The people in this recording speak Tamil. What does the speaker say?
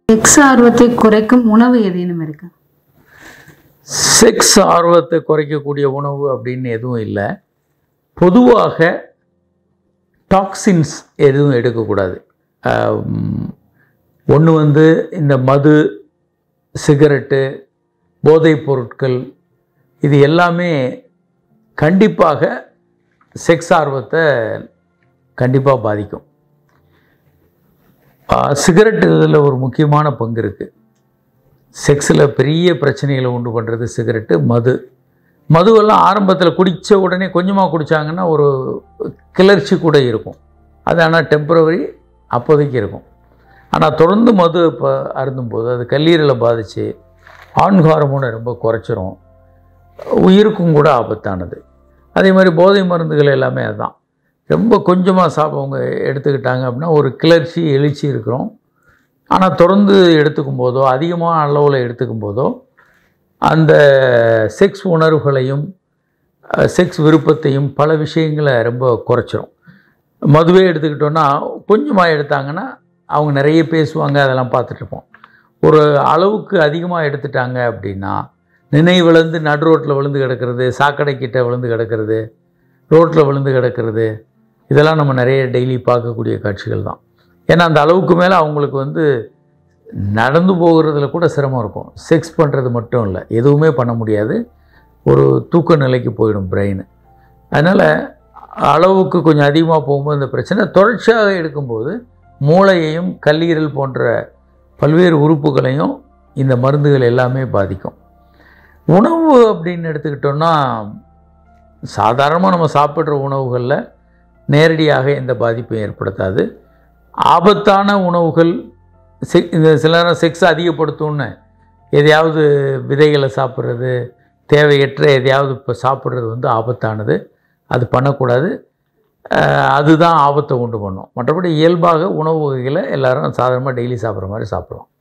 செக்ஸ் ஆர்வத்தை குறைக்கும் உணவு ஏதேனும் இருக்கு செக்ஸ் ஆர்வத்தை குறைக்கக்கூடிய உணவு அப்படின்னு எதுவும் இல்லை பொதுவாக டாக்ஸின்ஸ் எதுவும் எடுக்கக்கூடாது ஒன்று வந்து இந்த மது சிகரெட்டு போதைப் பொருட்கள் இது எல்லாமே கண்டிப்பாக செக்ஸ் ஆர்வத்தை கண்டிப்பாக பாதிக்கும் சிகரெட் இதில் ஒரு முக்கியமான பங்கு இருக்குது செக்ஸில் பெரிய பிரச்சனைகளை உண்டு பண்ணுறது சிகரெட்டு மது மதுவெல்லாம் ஆரம்பத்தில் குடித்த உடனே கொஞ்சமாக குடித்தாங்கன்னா ஒரு கிளர்ச்சி கூட இருக்கும் அது ஆனால் டெம்பரவரி அப்போதைக்கு இருக்கும் ஆனால் தொடர்ந்து மது இப்போ அருந்தும்போது அது கல்லீரலை பாதித்து ஆண் ஹார்மோனை ரொம்ப குறைச்சிரும் உயிருக்கும் கூட ஆபத்தானது அதே மாதிரி போதை மருந்துகள் எல்லாமே அதுதான் ரொம்ப கொஞ்சமாக சாப்பிட்டவங்க எடுத்துக்கிட்டாங்க அப்படின்னா ஒரு கிளர்ச்சி எழுச்சி இருக்கிறோம் ஆனால் தொடர்ந்து எடுத்துக்கும் போதோ அதிகமான அளவில் எடுத்துக்கும் போதோ அந்த செக்ஸ் உணர்வுகளையும் செக்ஸ் விருப்பத்தையும் பல விஷயங்களை ரொம்ப குறைச்சிரும் மதுவே எடுத்துக்கிட்டோன்னா கொஞ்சமாக எடுத்தாங்கன்னா அவங்க நிறைய பேசுவாங்க அதெல்லாம் பார்த்துட்ருப்போம் ஒரு அளவுக்கு அதிகமாக எடுத்துட்டாங்க அப்படின்னா நினைவிழந்து நடு ரோட்டில் விழுந்து கிடக்கிறது சாக்கடை கிட்ட விழுந்து கிடக்கிறது ரோட்டில் விழுந்து கிடக்கிறது இதெல்லாம் நம்ம நிறைய டெய்லி பார்க்கக்கூடிய காட்சிகள் தான் ஏன்னா அந்த அளவுக்கு மேலே அவங்களுக்கு வந்து நடந்து போகிறதுல கூட சிரமம் இருக்கும் செக்ஸ் பண்ணுறது மட்டும் இல்லை எதுவுமே பண்ண முடியாது ஒரு தூக்க நிலைக்கு போயிடும் பிரெயின் அதனால் அளவுக்கு கொஞ்சம் அதிகமாக போகும்போது இந்த பிரச்சனை தொடர்ச்சியாக எடுக்கும்போது மூளையையும் கல்லீரல் போன்ற பல்வேறு உறுப்புகளையும் இந்த மருந்துகள் எல்லாமே பாதிக்கும் உணவு அப்படின்னு எடுத்துக்கிட்டோன்னா சாதாரணமாக நம்ம சாப்பிட்ற உணவுகளில் நேரடியாக எந்த பாதிப்பையும் ஏற்படுத்தாது ஆபத்தான உணவுகள் செக் இந்த சில நேரம் செக்ஸ் அதிகப்படுத்தும்னு எதையாவது விதைகளை சாப்பிட்றது தேவையற்ற எதையாவது இப்போ சாப்பிட்றது வந்து ஆபத்தானது அது பண்ணக்கூடாது அஹ் அதுதான் ஆபத்தை உண்டு பண்ணும் மற்றபடி இயல்பாக உணவு வகைகளை எல்லாரும் சாதாரணமாக டெய்லி சாப்பிட்ற மாதிரி சாப்பிடுவோம்